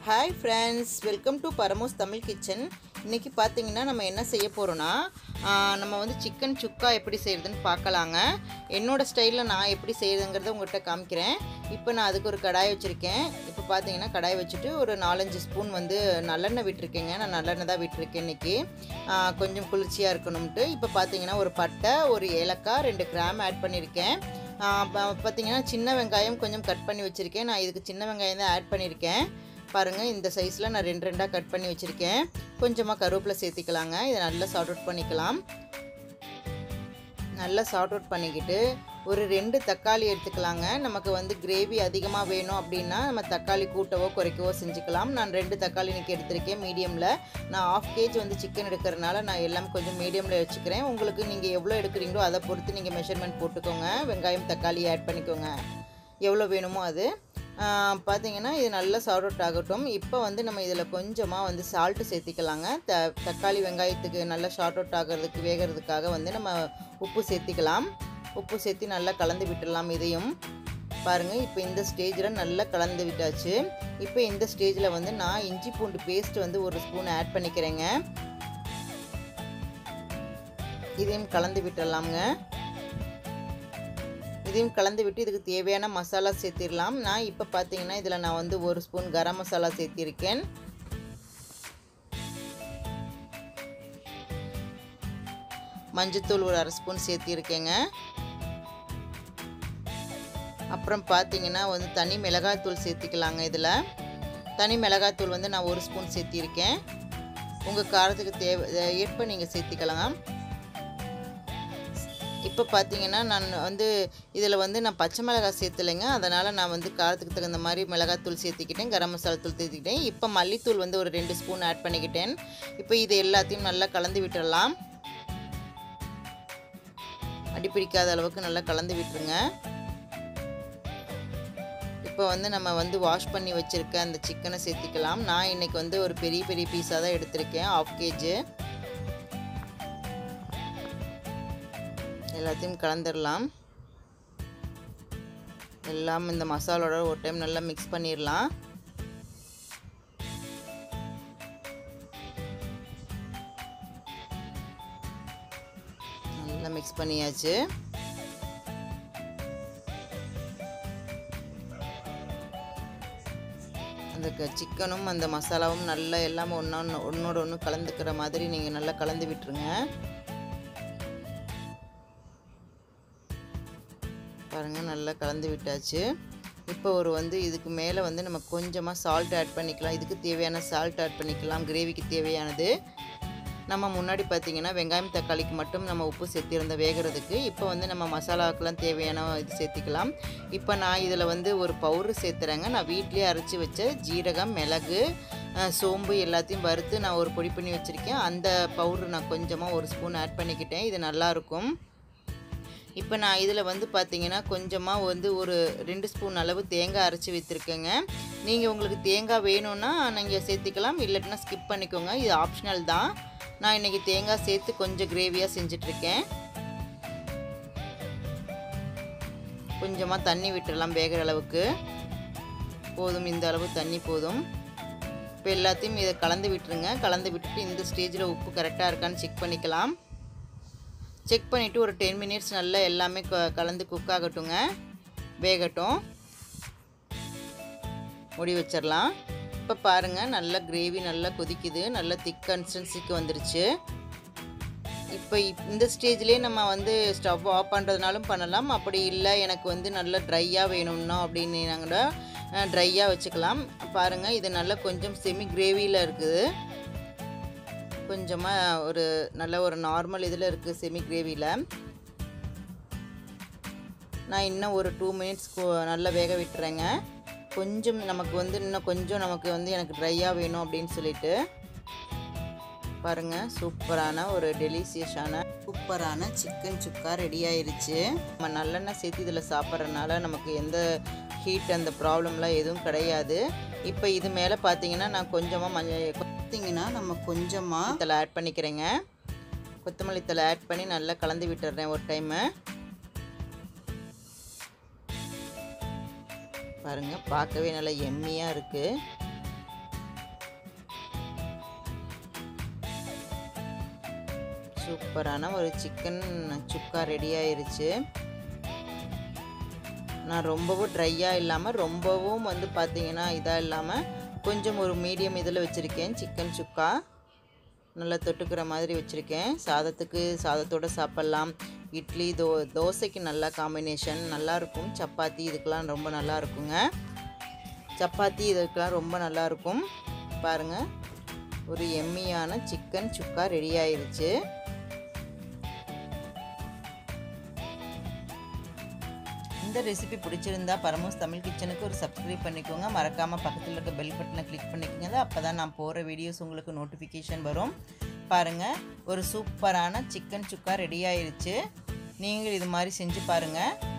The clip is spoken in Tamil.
hi friends welcome to Paramos Tamil kitchen இன்றைக்கி பார்த்தீங்கன்னா நம்ம என்ன செய்ய போகிறோன்னா நம்ம வந்து சிக்கன் சுக்கா எப்படி செய்கிறதுன்னு பார்க்கலாங்க என்னோடய ஸ்டைலில் நான் எப்படி செய்கிறதுங்கிறத உங்கள்கிட்ட காமிக்கிறேன் இப்போ நான் அதுக்கு ஒரு கடாய் வச்சுருக்கேன் இப்போ பார்த்தீங்கன்னா கடாய் வச்சுட்டு ஒரு நாலஞ்சு ஸ்பூன் வந்து நல்லெண்ணெய் விட்டுருக்கேங்க நான் நல்லெண்ணெய் தான் விட்டுருக்கேன் இன்றைக்கி கொஞ்சம் குளிர்ச்சியாக இருக்கணும்ட்டு இப்போ பார்த்தீங்கன்னா ஒரு பட்டை ஒரு ஏலக்காய் ரெண்டு கிராம் ஆட் பண்ணியிருக்கேன் பார்த்தீங்கன்னா சின்ன வெங்காயம் கொஞ்சம் கட் பண்ணி வச்சுருக்கேன் நான் இதுக்கு சின்ன வெங்காயம் தான் ஆட் பண்ணியிருக்கேன் பாருங்கள் இந்த சைஸில் நான் ரெண்டு ரெண்டாக கட் பண்ணி வச்சுருக்கேன் கொஞ்சமாக கருவேப்பிலை சேர்த்திக்கலாங்க இதை நல்லா சார்ட் அவுட் பண்ணிக்கலாம் நல்லா சார்ட் அவுட் பண்ணிக்கிட்டு ஒரு ரெண்டு தக்காளி எடுத்துக்கலாங்க நமக்கு வந்து கிரேவி அதிகமாக வேணும் அப்படின்னா நம்ம தக்காளி கூட்டவோ குறைக்கவோ செஞ்சுக்கலாம் நான் ரெண்டு தக்காளி இன்றைக்கி எடுத்திருக்கேன் மீடியமில் நான் ஆஃப் கேஜ் வந்து சிக்கன் எடுக்கிறனால நான் எல்லாம் கொஞ்சம் மீடியமில் வச்சுக்கிறேன் உங்களுக்கு நீங்கள் எவ்வளோ எடுக்கிறீங்களோ அதை பொறுத்து நீங்கள் மெஷர்மெண்ட் போட்டுக்கோங்க வெங்காயம் தக்காளி ஆட் பண்ணிக்கோங்க எவ்வளோ வேணுமோ அது பார்த்தீங்கன்னா இது நல்லா சார்ட் அவுட் ஆகட்டும் இப்போ வந்து நம்ம இதில் கொஞ்சமாக வந்து சால்ட்டு சேர்த்திக்கலாங்க த தக்காளி வெங்காயத்துக்கு நல்லா ஷார்ட் அவுட் ஆகிறதுக்கு வேகிறதுக்காக வந்து நம்ம உப்பு சேர்த்திக்கலாம் உப்பு சேர்த்து நல்லா கலந்து விட்டுடலாம் இதையும் பாருங்கள் இப்போ இந்த ஸ்டேஜில் நல்லா கலந்து விட்டாச்சு இப்போ இந்த ஸ்டேஜில் வந்து நான் இஞ்சி பூண்டு பேஸ்ட் வந்து ஒரு ஸ்பூன் ஆட் பண்ணிக்கிறேங்க இதையும் கலந்து விட்டுடலாமுங்க இதையும் கலந்து விட்டு இதுக்கு தேவையான மசாலா சேர்த்திடலாம் நான் இப்போ பார்த்தீங்கன்னா இதில் நான் வந்து ஒரு ஸ்பூன் கரம் மசாலா சேர்த்திருக்கேன் மஞ்சத்தூள் ஒரு அரை ஸ்பூன் சேர்த்திருக்கேங்க அப்புறம் பார்த்தீங்கன்னா வந்து தனி மிளகாய்த்தூள் சேர்த்திக்கலாங்க இதில் தனி மிளகாய்த்தூள் வந்து நான் ஒரு ஸ்பூன் சேர்த்திருக்கேன் உங்கள் காரத்துக்கு தேவை ஏற்ப நீங்கள் சேர்த்திக்கலாம் இப்போ பார்த்தீங்கன்னா நான் வந்து இதில் வந்து நான் பச்சை மிளகாய் சேர்த்துலைங்க அதனால் நான் வந்து காரத்துக்கு தகுந்த மாதிரி மிளகாத்தூள் சேர்த்துக்கிட்டேன் கரம் மசாலா தூள் சேர்த்துக்கிட்டேன் இப்போ மல்லித்தூள் வந்து ஒரு ரெண்டு ஸ்பூன் ஆட் பண்ணிக்கிட்டேன் இப்போ இது எல்லாத்தையும் நல்லா கலந்து விட்டுடலாம் அடிப்பிடிக்காத அளவுக்கு நல்லா கலந்து விட்டுருங்க இப்போ வந்து நம்ம வந்து வாஷ் பண்ணி வச்சுருக்க அந்த சிக்கனை சேர்த்துக்கலாம் நான் இன்றைக்கி வந்து ஒரு பெரிய பெரிய பீஸாக தான் எடுத்திருக்கேன் ஆஃப் கேஜி எல்லாத்தையும் கலந்துடலாம் எல்லாம் இந்த மசாலோட ஒரு டைம் நல்லா மிக்ஸ் பண்ணிடலாம் நல்லா மிக்ஸ் பண்ணியாச்சு அந்த சிக்கனும் அந்த மசாலாவும் நல்லா எல்லாம் ஒன்றா ஒன்றோட ஒன்று கலந்துக்கிற மாதிரி நீங்கள் நல்லா கலந்து விட்டுருங்க பாருங்கள் நல்லா கலந்து விட்டாச்சு இப்போ ஒரு வந்து இதுக்கு மேலே வந்து நம்ம கொஞ்சமாக சால்ட் ஆட் பண்ணிக்கலாம் இதுக்கு தேவையான சால்ட் ஆட் பண்ணிக்கலாம் கிரேவிக்கு தேவையானது நம்ம முன்னாடி பார்த்திங்கன்னா வெங்காயம் தக்காளிக்கு மட்டும் நம்ம உப்பு சேர்த்திருந்த வேகிறதுக்கு இப்போ வந்து நம்ம மசாலாவுக்கெல்லாம் தேவையான இது சேர்த்திக்கலாம் இப்போ நான் இதில் வந்து ஒரு பவுட்ரு சேர்த்துறேங்க நான் வீட்லேயே அரைச்சி வச்ச ஜீரகம் மிளகு சோம்பு எல்லாத்தையும் வறுத்து நான் ஒரு பொடி பண்ணி வச்சுருக்கேன் அந்த பவுட்ரு நான் கொஞ்சமாக ஒரு ஸ்பூன் ஆட் பண்ணிக்கிட்டேன் இது நல்லாயிருக்கும் இப்போ நான் இதில் வந்து பார்த்தீங்கன்னா கொஞ்சமாக வந்து ஒரு ரெண்டு ஸ்பூன் அளவு தேங்காய் அரைச்சி வைத்திருக்கேங்க நீங்கள் உங்களுக்கு தேங்காய் வேணும்னா நீங்கள் சேர்த்திக்கலாம் இல்லாட்டினா ஸ்கிப் பண்ணிக்கோங்க இது ஆப்ஷனல் தான் நான் இன்றைக்கி தேங்காய் சேர்த்து கொஞ்சம் கிரேவியாக செஞ்சிட்ருக்கேன் கொஞ்சமாக தண்ணி விட்டுடலாம் வேகிற அளவுக்கு போதும் இந்த அளவு தண்ணி போதும் இப்போ எல்லாத்தையும் இதை கலந்து விட்டுருங்க கலந்து விட்டுட்டு இந்த ஸ்டேஜில் உப்பு கரெக்டாக இருக்கான்னு செக் பண்ணிக்கலாம் செக் பண்ணிவிட்டு ஒரு டென் மினிட்ஸ் நல்லா எல்லாமே கலந்து குக் ஆகட்டுங்க வேகட்டும் முடி வச்சிடலாம் இப்போ பாருங்கள் நல்லா கிரேவி நல்லா கொதிக்குது நல்லா திக் கன்சிஸ்டன்சிக்கு வந்துருச்சு இப்போ இந்த ஸ்டேஜ்லேயே நம்ம வந்து ஸ்டவ் ஆஃப் பண்ணுறதுனாலும் பண்ணலாம் அப்படி இல்லை எனக்கு வந்து நல்லா ட்ரையாக வேணும்னா அப்படின்னு நாங்கள் ட்ரையாக வச்சுக்கலாம் பாருங்கள் இது நல்லா கொஞ்சம் செமி கிரேவியில் இருக்குது கொஞ்சமாக ஒரு நல்ல ஒரு நார்மல் இதில் இருக்குது செமி கிரேவியில் நான் இன்னும் ஒரு டூ மினிட்ஸ் நல்லா வேக விட்டுறேங்க கொஞ்சம் நமக்கு வந்து இன்னும் கொஞ்சம் நமக்கு வந்து எனக்கு ட்ரையாக வேணும் அப்படின்னு சொல்லிட்டு பாருங்கள் சூப்பரான ஒரு டெலிசியஸான சூப்பரான சிக்கன் சுக்கா ரெடி ஆயிருச்சு நம்ம நல்லெண்ணெய் சேர்த்து இதில் சாப்பிட்றதுனால நமக்கு எந்த ஹீட் அந்த ப்ராப்ளம்லாம் எதுவும் கிடையாது இப்போ இது மேலே பார்த்தீங்கன்னா நான் கொஞ்சமாக மஞ்சள் பார்த்தீங்கன்னா நம்ம கொஞ்சமாக தலை ஆட் பண்ணிக்கிறேங்க கொத்தமல்லி தலை ஆட் பண்ணி நல்லா கலந்து விட்டுறேன் ஒரு டைமு பாருங்கள் பார்க்கவே நல்லா எம்மியாக இருக்குது சூப்பரான ஒரு சிக்கன் சுக்கா ரெடி ஆயிருச்சு நான் ரொம்பவும் ட்ரையாக இல்லாமல் ரொம்பவும் வந்து பார்த்தீங்கன்னா இதாக இல்லாமல் கொஞ்சம் ஒரு மீடியம் இதில் வச்சுருக்கேன் சிக்கன் சுக்கா நல்லா தொட்டுக்கிற மாதிரி வச்சுருக்கேன் சாதத்துக்கு சாதத்தோடு சாப்பிட்லாம் இட்லி தோ தோசைக்கு நல்லா காம்பினேஷன் நல்லாயிருக்கும் சப்பாத்தி இதுக்கெலாம் ரொம்ப நல்லா இருக்குங்க சப்பாத்தி இதுக்கெலாம் ரொம்ப நல்லாயிருக்கும் பாருங்கள் ஒரு எம்மியான சிக்கன் சுக்கா ரெடி ஆயிருச்சு இந்த ரெசிபி பிடிச்சிருந்தா பரமோஸ் தமிழ் கிச்சனுக்கு ஒரு சப்ஸ்கிரைப் பண்ணிக்கோங்க மறக்காமல் பக்கத்தில் இருக்க பெல் பட்டனை கிளிக் பண்ணிக்கோங்க அப்போ தான் நான் போகிற வீடியோஸ் உங்களுக்கு நோட்டிஃபிகேஷன் வரும் பாருங்கள் ஒரு சூப்பரான சிக்கன் சுக்கா ரெடி ஆயிருச்சு நீங்கள் இது மாதிரி செஞ்சு பாருங்கள்